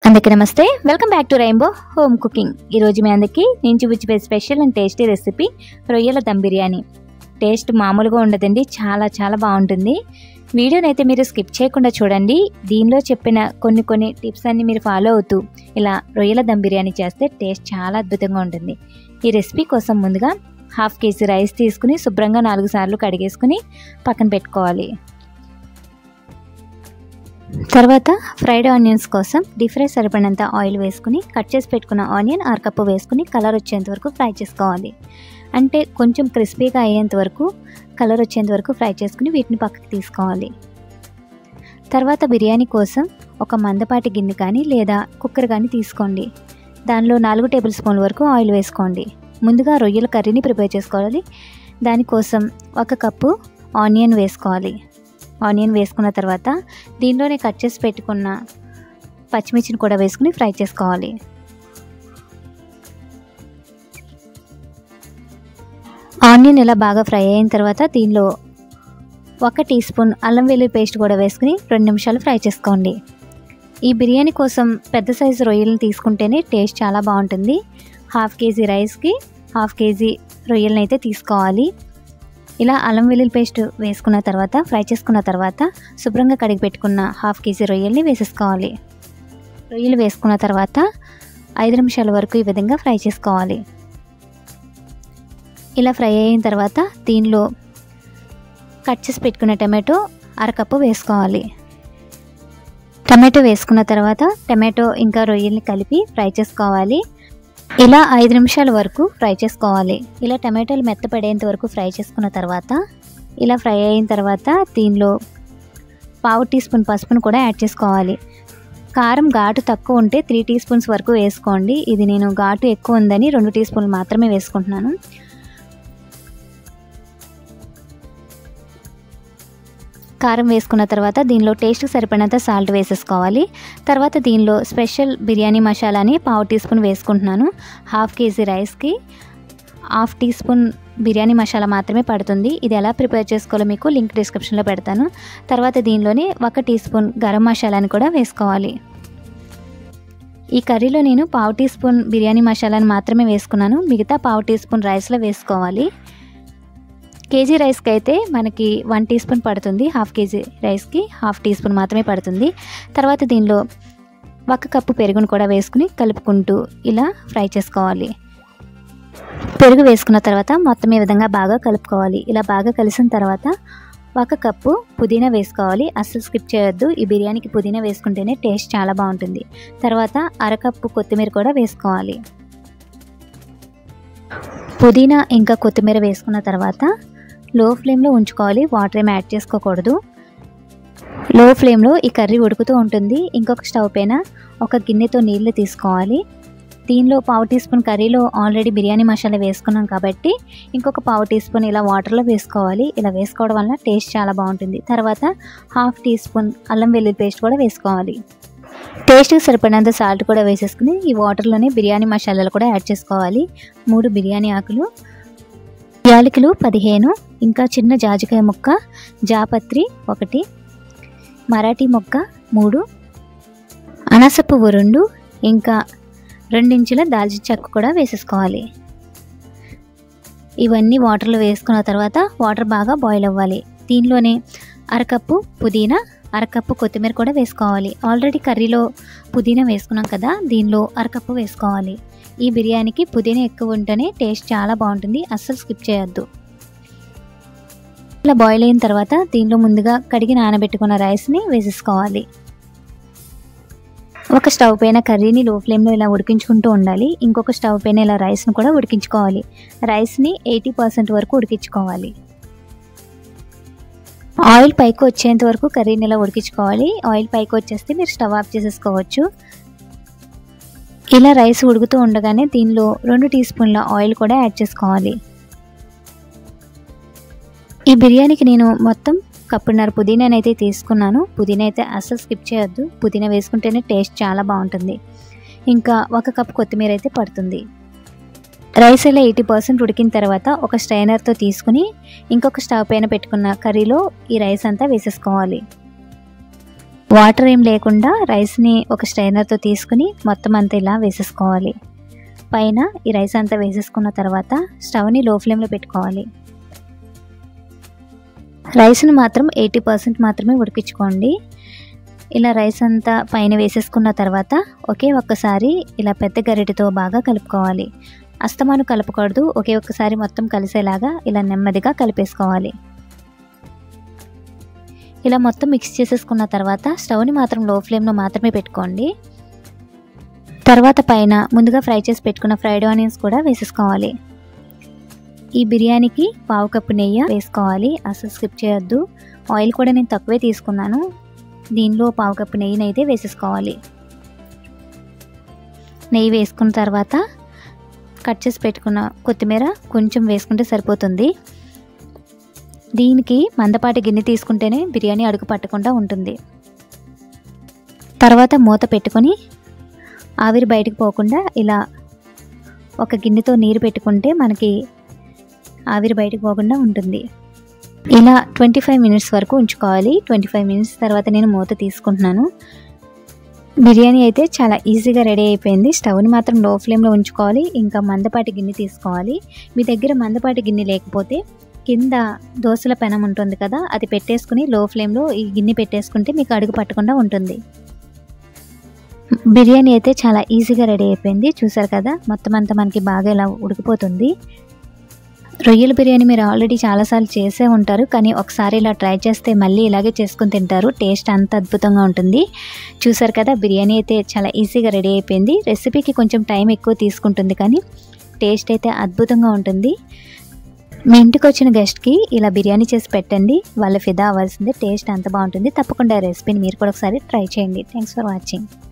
అందరికీ నమస్తే welcome back to Rainbow Home Cooking ఈరోజు మీ అందరికీ నేను చూపించే స్పెషల్ అండ్ టేస్టీ రెసిపీ రొయ్యల దమ్ బిర్యానీ టేస్ట్ మామూలుగా ఉండదండి చాలా చాలా బాగుంటుంది వీడియోని అయితే మీరు స్కిప్ చేయకుండా చూడండి దీనిలో చెప్పిన కొన్ని కొన్ని టిప్స్ అన్ని మీరు ఫాలో అవుతూ ఇలా రొయ్యల దమ్ బిర్యానీ చేస్తే టేస్ట్ చాలా అద్భుతంగా ఉంటుంది ఈ రెసిపీ కోసం ముందుగా హాఫ్ కేజీ రైస్ తీసుకుని శుభ్రంగా నాలుగు సార్లు కడిగేసుకుని పక్కన పెట్టుకోవాలి తర్వాత ఫ్రైడ్ ఆనియన్స్ కోసం డీప్ ఫ్రై సరిపడినంత ఆయిల్ వేసుకుని కట్ చేసి పెట్టుకున్న ఆనియన్ ఆరు కప్పు వేసుకుని కలర్ వచ్చేంత వరకు ఫ్రై చేసుకోవాలి అంటే కొంచెం క్రిస్పీగా అయ్యేంత వరకు కలర్ వచ్చేంత వరకు ఫ్రై చేసుకుని వీటిని పక్కకి తీసుకోవాలి తర్వాత బిర్యానీ కోసం ఒక మందపాటి గిన్నె కానీ లేదా కుక్కర్ కానీ తీసుకోండి దానిలో నాలుగు టేబుల్ స్పూన్ల వరకు ఆయిల్ వేసుకోండి ముందుగా రొయ్యల కర్రీని ప్రిపేర్ చేసుకోవాలి దానికోసం ఒక కప్పు ఆనియన్ వేసుకోవాలి ఆనియన్ వేసుకున్న తర్వాత దీనిలోనే కట్ చేసి పెట్టుకున్న పచ్చిమిర్చిని కూడా వేసుకుని ఫ్రై చేసుకోవాలి ఆనియన్ ఇలా బాగా ఫ్రై అయిన తర్వాత దీనిలో ఒక టీ స్పూన్ అల్లం వెల్లుల్లి పేస్ట్ కూడా వేసుకుని రెండు నిమిషాలు ఫ్రై చేసుకోండి ఈ బిర్యానీ కోసం పెద్ద సైజు రొయ్యలను తీసుకుంటేనే టేస్ట్ చాలా బాగుంటుంది హాఫ్ కేజీ రైస్కి హాఫ్ కేజీ రొయ్యలను అయితే తీసుకోవాలి ఇలా అల్లం వెల్లుల్లి పేస్ట్ వేసుకున్న తర్వాత ఫ్రై చేసుకున్న తర్వాత శుభ్రంగా కడిగి పెట్టుకున్న హాఫ్ కేజీ రొయ్యల్ని వేసేసుకోవాలి రొయ్యలు వేసుకున్న తర్వాత ఐదు నిమిషాల వరకు ఈ విధంగా ఫ్రై చేసుకోవాలి ఇలా ఫ్రై అయిన తర్వాత దీనిలో కట్ చేసి పెట్టుకున్న టమాటో అరకప్పు వేసుకోవాలి టమాటో వేసుకున్న తర్వాత టమాటో ఇంకా రొయ్యల్ని కలిపి ఫ్రై చేసుకోవాలి ఇలా ఐదు నిమిషాల వరకు ఫ్రై చేసుకోవాలి ఇలా టమాటాలు మెత్తపడేంత వరకు ఫ్రై చేసుకున్న తర్వాత ఇలా ఫ్రై అయిన తర్వాత దీనిలో పావు టీ స్పూన్ పసుపును కూడా యాడ్ చేసుకోవాలి కారం ఘాటు తక్కువ ఉంటే త్రీ టీ స్పూన్స్ వరకు వేసుకోండి ఇది నేను ఘాటు ఎక్కువ ఉందని రెండు టీ స్పూన్లు మాత్రమే వేసుకుంటున్నాను కారం వేసుకున్న తర్వాత దీనిలో టేస్ట్కి సరిపడినంత సాల్ట్ వేసేసుకోవాలి తర్వాత దీనిలో స్పెషల్ బిర్యానీ మసాలాని పావు టీ స్పూన్ వేసుకుంటున్నాను హాఫ్ కేజీ రైస్కి half tea spoon biryani masala మాత్రమే పడుతుంది ఇది ఎలా ప్రిపేర్ చేసుకోవాలో మీకు లింక్ డిస్క్రిప్షన్లో పెడతాను తర్వాత దీనిలోనే ఒక టీ స్పూన్ గరం మసాలాని కూడా వేసుకోవాలి ఈ కర్రీలో నేను పావు టీ స్పూన్ బిర్యానీ మసాలాని మాత్రమే వేసుకున్నాను మిగతా పావు టీ స్పూన్ రైస్లో వేసుకోవాలి కేజీ రైస్కి అయితే మనకి వన్ టీ స్పూన్ పడుతుంది హాఫ్ కేజీ రైస్కి హాఫ్ టీ స్పూన్ మాత్రమే పడుతుంది తర్వాత దీనిలో ఒక కప్పు పెరుగును కూడా వేసుకుని కలుపుకుంటూ ఇలా ఫ్రై చేసుకోవాలి పెరుగు వేసుకున్న తర్వాత మొత్తం ఈ విధంగా బాగా కలుపుకోవాలి ఇలా బాగా కలిసిన తర్వాత ఒక కప్పు పుదీనా వేసుకోవాలి అస్సలు స్కిప్ చేయొద్దు ఈ బిర్యానీకి పుదీనా వేసుకుంటేనే టేస్ట్ చాలా బాగుంటుంది తర్వాత అరకప్పు కొత్తిమీర కూడా వేసుకోవాలి పుదీనా ఇంకా కొత్తిమీర వేసుకున్న తర్వాత లో ఫ్లేమ్లో ఉంచుకోవాలి వాటర్ ఏమి యాడ్ చేసుకోకూడదు లో ఫ్లేమ్లో ఈ కర్రీ ఉడుకుతూ ఉంటుంది ఇంకొక స్టవ్ పైన ఒక గిన్నెతో నీళ్లు తీసుకోవాలి దీనిలో పావు టీ స్పూన్ కర్రీలో ఆల్రెడీ బిర్యానీ మసాలా వేసుకున్నాం కాబట్టి ఇంకొక పావు టీ స్పూన్ ఇలా వాటర్లో వేసుకోవాలి ఇలా వేసుకోవడం వల్ల టేస్ట్ చాలా బాగుంటుంది తర్వాత హాఫ్ టీ స్పూన్ అల్లం వెల్లుల్లి పేస్ట్ కూడా వేసుకోవాలి టేస్ట్కి సరిపడినంత సాల్ట్ కూడా వేసేసుకుని ఈ వాటర్లోనే బిర్యానీ మసాలాలు కూడా యాడ్ చేసుకోవాలి మూడు బిర్యానీ ఆకులు యాలకులు పదిహేను ఇంకా చిన్న జాజికాయ ముక్క జాపత్రి ఒకటి మరాఠీ మొక్క మూడు అనాస పువ్వు రెండు ఇంకా రెండించుల దాల్చిన చెక్క కూడా వేసేసుకోవాలి ఇవన్నీ వాటర్లో వేసుకున్న తర్వాత వాటర్ బాగా బాయిల్ అవ్వాలి దీనిలోనే అరకప్పు పుదీనా అరకప్పు కొత్తిమీర కూడా వేసుకోవాలి ఆల్రెడీ కర్రీలో పుదీనా వేసుకున్నాం కదా దీనిలో అరకప్పు వేసుకోవాలి ఈ బిర్యానీకి పుదీనా ఎక్కువ ఉంటేనే టేస్ట్ చాలా బాగుంటుంది అస్సలు స్కిప్ చేయొద్దు ఇలా బాయిల్ అయిన తర్వాత దీనిలో ముందుగా కడిగి నానబెట్టుకున్న రైస్ని వేసేసుకోవాలి ఒక స్టవ్ పైన కర్రీని లో ఫ్లేమ్లో ఇలా ఉడికించుకుంటూ ఉండాలి ఇంకొక స్టవ్ పైన ఇలా రైస్ని కూడా ఉడికించుకోవాలి రైస్ని ఎయిటీ పర్సెంట్ వరకు ఉడికించుకోవాలి ఆయిల్ పైకి వచ్చేంత వరకు కర్రీని ఇలా ఉడికించుకోవాలి ఆయిల్ పైకి వచ్చేస్తే మీరు స్టవ్ ఆఫ్ చేసేసుకోవచ్చు ఇలా రైస్ ఉడుకుతూ ఉండగానే దీనిలో రెండు టీ స్పూన్ల ఆయిల్ కూడా యాడ్ చేసుకోవాలి ఈ బిర్యానీకి నేను మొత్తం కప్పున్నర పుదీనాని అయితే తీసుకున్నాను పుదీనా అయితే అస్సలు స్కిప్ చేయొద్దు పుదీనా వేసుకుంటేనే టేస్ట్ చాలా బాగుంటుంది ఇంకా ఒక కప్ కొత్తిమీర అయితే పడుతుంది రైస్ ఇలా ఎయిటీ పర్సెంట్ ఉడికిన తర్వాత ఒక స్ట్రైనర్తో తీసుకుని ఇంకొక స్టవ్ పైన పెట్టుకున్న కర్రీలో ఈ రైస్ అంతా వేసేసుకోవాలి వాటర్ ఏం లేకుండా రైస్ని ఒక స్ట్రైనర్తో తీసుకుని మొత్తం అంతా ఇలా వేసేసుకోవాలి పైన ఈ రైస్ అంతా వేసేసుకున్న తర్వాత స్టవ్ని లో ఫ్లేమ్లో పెట్టుకోవాలి రైస్ను మాత్రం ఎయిటీ పర్సెంట్ మాత్రమే ఉడికించుకోండి ఇలా రైస్ అంతా పైన వేసేసుకున్న తర్వాత ఒకే ఒక్కసారి ఇలా పెద్ద గరిటెతో బాగా కలుపుకోవాలి అస్తమాను కలపకూడదు ఒకే ఒక్కసారి మొత్తం కలిసేలాగా ఇలా నెమ్మదిగా కలిపేసుకోవాలి ఇలా మొత్తం మిక్స్ చేసేసుకున్న తర్వాత స్టవ్ని మాత్రం లో ఫ్లేమ్లో మాత్రమే పెట్టుకోండి తర్వాత పైన ముందుగా ఫ్రై చేసి పెట్టుకున్న ఫ్రైడ్ ఆనియన్స్ కూడా వేసేసుకోవాలి ఈ బిర్యానీకి పావు కప్పు నెయ్యి వేసుకోవాలి అసలు స్కిప్ చేయొద్దు ఆయిల్ కూడా నేను తక్కువే తీసుకున్నాను దీనిలో పావు కప్పు నెయ్యిని అయితే వేసేసుకోవాలి నెయ్యి వేసుకున్న తర్వాత కట్ చేసి పెట్టుకున్న కొత్తిమీర కొంచెం వేసుకుంటే సరిపోతుంది దీనికి మందపాటి గిన్నె తీసుకుంటేనే బిర్యానీ అడుగు పట్టకుండా ఉంటుంది తర్వాత మూత పెట్టుకొని ఆవిరి బయటకు పోకుండా ఇలా ఒక గిన్నెతో నీరు పెట్టుకుంటే మనకి ఆవిరి బయటకు పోకుండా ఉంటుంది ఇలా ట్వంటీ ఫైవ్ మినిట్స్ వరకు ఉంచుకోవాలి ట్వంటీ ఫైవ్ మినిట్స్ తర్వాత నేను మూత తీసుకుంటున్నాను బిర్యానీ అయితే చాలా ఈజీగా రెడీ అయిపోయింది స్టవ్ని మాత్రం లో ఫ్లేమ్లో ఉంచుకోవాలి ఇంకా మందపాటి గిన్నె తీసుకోవాలి మీ దగ్గర మందపాటి గిన్నె లేకపోతే కింద దోశల పెనం ఉంటుంది కదా అది పెట్టేసుకుని లో ఫ్లేమ్లో ఈ గిన్నె పెట్టేసుకుంటే మీకు అడుగు పట్టకుండా ఉంటుంది బిర్యానీ అయితే చాలా ఈజీగా రెడీ అయిపోయింది చూసారు కదా మొత్తం అంతా మనకి బాగా ఇలా ఉడికిపోతుంది రొయ్యల బిర్యానీ మీరు ఆల్రెడీ చాలాసార్లు చేసే ఉంటారు కానీ ఒకసారి ఇలా ట్రై చేస్తే మళ్ళీ ఇలాగే చేసుకుని తింటారు టేస్ట్ అంత అద్భుతంగా ఉంటుంది చూసారు కదా బిర్యానీ అయితే చాలా ఈజీగా రెడీ అయిపోయింది రెసిపీకి కొంచెం టైం ఎక్కువ తీసుకుంటుంది కానీ టేస్ట్ అయితే అద్భుతంగా ఉంటుంది మీ ఇంటికి వచ్చిన గెస్ట్కి ఇలా బిర్యానీ చేసి పెట్టండి వాళ్ళ ఫిదా అవ్వాల్సిందే టేస్ట్ అంత బాగుంటుంది తప్పకుండా రెసిపీని మీరు కూడా ఒకసారి ట్రై చేయండి థ్యాంక్స్ ఫర్ వాచింగ్